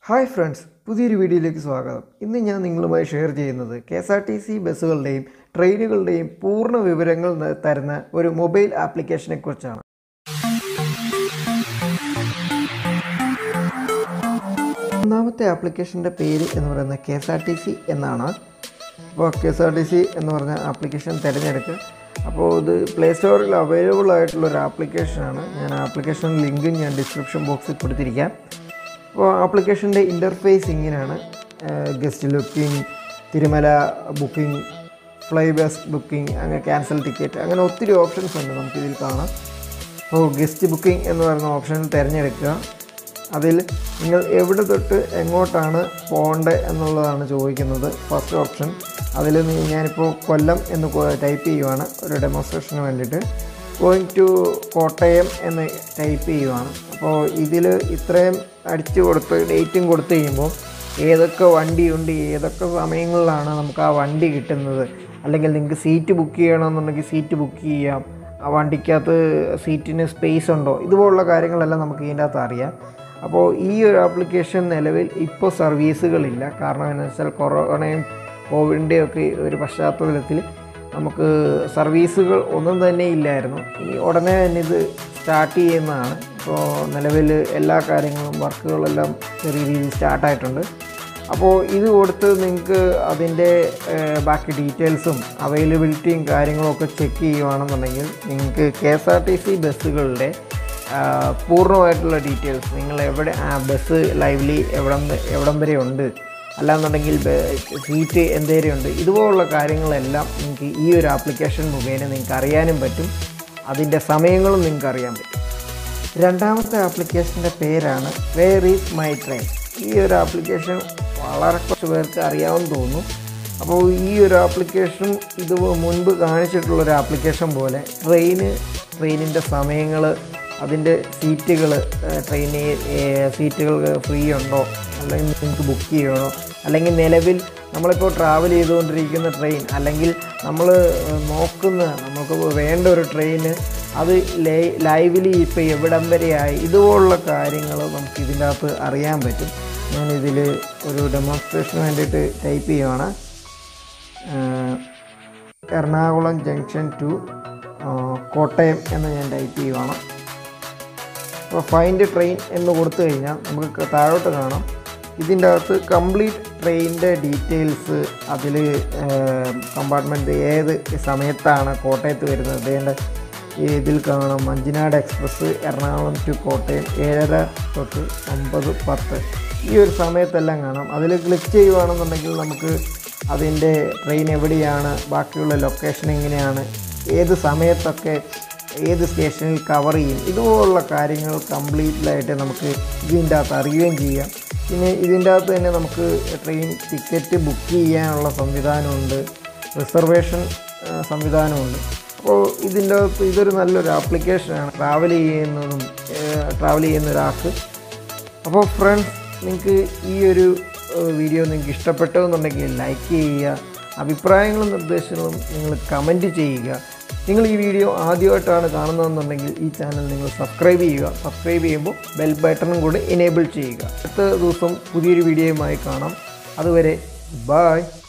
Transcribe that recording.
hi friends പുതിയൊരു വീഡിയോയിലേക്ക് സ്വാഗതം ഇന്ന് ഞാൻ നിങ്ങളുമായി ഷെയർ ചെയ്യുന്നത് K S R T C ബസ്സുകളുടെയും ട്രെയിനുകളുടെയും പൂർണ്ണ വിവരങ്ങൾ ന- തരുന്ന ഒരു മൊബൈൽ ആപ്ലിക്കേഷനെ കുറിച്ചാണ് ഒന്നാമത്തെ ആപ്ലിക്കേഷൻ്റെ പേര് എന്ന് പറയുന്നത് K S R T C എന്നാണ് അപ്പോൾ K S R T C എന്ന് പറഞ്ഞ ആപ്ലിക്കേഷൻ തിരഞ്ഞെടുക്കുക അപ്പോൾ ഇത് പ്ലേ സ്റ്റോറിൽ അവൈലബിൾ ആയിട്ടുള്ള ഒരു ആപ്ലിക്കേഷനാണ് ഞാൻ ആപ്ലിക്കേഷൻ ലിങ്ക് ഞാൻ ഡിസ്ക്രിപ്ഷൻ ബോക്സിൽ കൊടുത്തിരിക്കാം അപ്പോൾ ആപ്ലിക്കേഷൻ്റെ ഇൻ്റർഫേസ് ഇങ്ങനെയാണ് guest looking Tirumala booking fly bus booking അങ്ങനെ ക്യാൻസൽ ടിക്കറ്റ് അങ്ങനെ ഒത്തിരി ഓപ്ഷൻസ് ഉണ്ട് നമുക്കിതിൽ കാണാം അപ്പോൾ ഗസ്റ്റ് ബുക്കിംഗ് എന്ന് പറയുന്ന ഓപ്ഷൻ തിരഞ്ഞെടുക്കുക അതിൽ നിങ്ങൾ എവിടെ തൊട്ട് എങ്ങോട്ടാണ് പോകേണ്ടത് എന്നുള്ളതാണ് ചോദിക്കുന്നത് ഫസ്റ്റ് ഓപ്ഷൻ അതിൽ നീ- ഞാനിപ്പോൾ കൊല്ലം എന്ന് ടൈപ്പ് ചെയ്യുവാണ് ഒരു ഡെമോൺസ്ട്രേഷന് വേണ്ടിയിട്ട് ഗോയിങ് ടു കോട്ടയം എന്ന് ടൈപ്പ് ചെയ്യുവാണ് അപ്പോൾ ഇതിൽ ഇത്രയും അടിച്ചു കൊടുത്ത് ഡേറ്റും കൊടുത്തു കഴിയുമ്പോൾ ഏതൊക്കെ വണ്ടിയുണ്ട് ഏതൊക്കെ സമയങ്ങളിലാണ് നമുക്ക് ആ വണ്ടി കിട്ടുന്നത് അല്ലെങ്കിൽ നിങ്ങൾക്ക് സീറ്റ് ബുക്ക് ചെയ്യണമെന്നുണ്ടെങ്കിൽ സീറ്റ് ബുക്ക് ചെയ്യാം ആ വണ്ടിക്കകത്ത് സീറ്റിന് സ്പേസ് ഉണ്ടോ ഇതുപോലുള്ള കാര്യങ്ങളെല്ലാം നമുക്ക് ഇതിൻ്റെ അകത്ത് അറിയാം അപ്പോൾ ഈ ഒരു ആപ്ലിക്കേഷൻ നിലവിൽ ഇപ്പോൾ സർവീസുകളില്ല കാരണം എന്ന് വെച്ചാൽ കൊറോണയും കോവിഡിൻ്റെയും ഒക്കെ ഒരു പശ്ചാത്തലത്തിൽ നമുക്ക് സർവീസുകൾ ഒന്നും തന്നെ ഇല്ലായിരുന്നു ഇനി ഉടനെ തന്നെ ഇത് സ്റ്റാർട്ട് ചെയ്യുന്നതാണ് ഇപ്പോൾ നിലവിൽ എല്ലാ കാര്യങ്ങളും വർക്കുകളെല്ലാം ചെറിയ രീതിയിൽ സ്റ്റാർട്ടായിട്ടുണ്ട് അപ്പോൾ ഇത് കൊടുത്ത് നിങ്ങൾക്ക് അതിൻ്റെ ഏഹ്, ബാക്കി ഡീറ്റെയിൽസും അവൈലബിലിറ്റിയും കാര്യങ്ങളും ഒക്കെ ചെക്ക് ചെയ്യുകയാണെന്നുണ്ടെങ്കിൽ നിങ്ങൾക്ക് K S R T C ബസ്സുകളുടെ ആ, പൂർണ്ണമായിട്ടുള്ള ഡീറ്റെയിൽസ് നിങ്ങൾ എവിടെ ആ ബസ് ലൈവ്ലി എവിടം വ- എവിടം വരെ ഉണ്ട് അല്ലാന്നുണ്ടെങ്കിൽ ബ- സീറ്റ് എന്തേരം ഉണ്ട് ഇതുപോലുള്ള കാര്യങ്ങളെല്ലാം നിങ്ങൾക്ക് ഈ ഒരു ആപ്ലിക്കേഷൻ മുഖേന നിങ്ങൾക്ക് അറിയാനും പറ്റും അതിൻ്റെ സമയങ്ങളും നിങ്ങൾക്ക് അറിയാൻ പറ്റും രണ്ടാമത്തെ ആപ്ലിക്കേഷൻ്റെ പേരാണ് വേർ ഈസ് മൈ ട്രെയിൻ ഈ ഒരു ആപ്ലിക്കേഷൻ വളരെ കുറച്ച് പേർക്ക് അറിയാമെന്ന് തോന്നുന്നു അപ്പോൾ ഈ ഒരു ആപ്ലിക്കേഷൻ ഇത് മുൻപ് കാണിച്ചിട്ടുള്ള ഒരു ആപ്ലിക്കേഷൻ പോലെ ട്രെയിന് ട്രെയിനിൻ്റെ സമയങ്ങൾ അതിൻ്റെ സീറ്റുകൾ ട്രെയിന് സീറ്റുകൾ ഫ്രീ ഉണ്ടോ അല്ലെങ്കിൽ നിങ്ങൾക്ക് ബുക്ക് ചെയ്യണോ അല്ലെങ്കിൽ നിലവിൽ നമ്മളിപ്പോൾ ട്രാവൽ ചെയ്തുകൊണ്ടിരിക്കുന്ന ട്രെയിൻ അല്ലെങ്കിൽ നമ്മൾ നോക്കുന്ന നമുക്ക് വേണ്ട ഒരു ട്രെയിന് അത് ലൈ ലൈവിലി ഇപ്പോൾ എവിടം വരെയായി ഇതുപോലുള്ള കാര്യങ്ങൾ നമുക്ക് ഇതിൻ്റെ അകത്ത് അറിയാൻ പറ്റും ഞാനിതിൽ ഒരു ഡെമോൺസ്ട്രേഷന് വേണ്ടിയിട്ട് ടൈപ്പ് ചെയ്യുവാണ് ആഹ് എറണാകുളം ജംഗ്ഷൻ ടു കോട്ടയം എന്ന് ഞാൻ ടൈപ്പ് ചെയ്യുവാണ് അപ്പോൾ ഫൈൻഡ് ട്രെയിൻ എന്ന് കൊടുത്തു കഴിഞ്ഞാൽ നമുക്ക് താഴോട്ട് കാണാം ഇതിൻ്റെ അകത്ത് കംപ്ലീറ്റ് ട്രെയിനിൻ്റെ ഡീറ്റെയിൽസ് അതിൽ കമ്പാർട്ട്മെൻറ്റ് ഏത് സമയത്താണ് കോട്ടയത്ത് വരുന്നത് വേണ്ട ഇതിൽ കാണാം മഞ്ചിനാട് എക്സ്പ്രസ് എറണാകുളം ടു കോട്ടയം ഏഴര തൊട്ട് ഒമ്പത് പത്ത് ഈ ഒരു സമയത്തെല്ലാം കാണാം അതിൽ ക്ലിക്ക് ചെയ്യുവാണെന്നുണ്ടെങ്കിൽ നമുക്ക് അതിൻ്റെ ട്രെയിൻ എവിടെയാണ് ബാക്കിയുള്ള ലൊക്കേഷൻ എങ്ങനെയാണ് ഏത് സമയത്തൊക്കെ ഏത് സ്റ്റേഷനിൽ കവർ ചെയ്യും ഇതുപോലുള്ള കാര്യങ്ങൾ കംപ്ലീറ്റ്ലായിട്ട് നമുക്ക് ഇതിൻ്റെ അകത്ത് അറിയുകയും ചെയ്യാം പിന്നെ ഇതിൻ്റെ അകത്ത് തന്നെ നമുക്ക് ട്രെയിൻ ടിക്കറ്റ് ബുക്ക് ചെയ്യാനുള്ള സംവിധാനമുണ്ട് റിസർവേഷൻ ആ, സംവിധാനമുണ്ട് അപ്പോൾ ഇതിൻ്റെ അകത്ത് ഇതൊരു നല്ലൊരു ആപ്ലിക്കേഷനാണ് ട്രാവൽ ചെയ്യുന്നതും ട്രാവൽ ചെയ്യുന്ന ഒരാൾക്ക് അപ്പോൾ ഫ്രണ്ട്സ് നിങ്ങൾക്ക് ഈ ഒരു ഏഹ്, വീഡിയോ നിങ്ങൾക്ക് ഇഷ്ടപ്പെട്ടു എന്നുണ്ടെങ്കിൽ ലൈക്ക് ചെയ്യുക അഭിപ്രായങ്ങളും നിർദ്ദേശങ്ങളും നിങ്ങൾ കമൻറ്റ് ചെയ്യുക നിങ്ങൾ ഈ വീഡിയോ ആദ്യമായിട്ടാണ് കാണുന്നതെന്നുണ്ടെങ്കിൽ ഈ ചാനൽ നിങ്ങൾ സബ്സ്ക്രൈബ് ചെയ്യുക സബ്സ്ക്രൈബ് ചെയ്യുമ്പോൾ ബെൽ ബട്ടണും കൂടി എനേബിൾ ചെയ്യുക അടുത്ത ദിവസം പുതിയൊരു വീഡിയോയുമായി കാണാം അതുവരെ ബായ്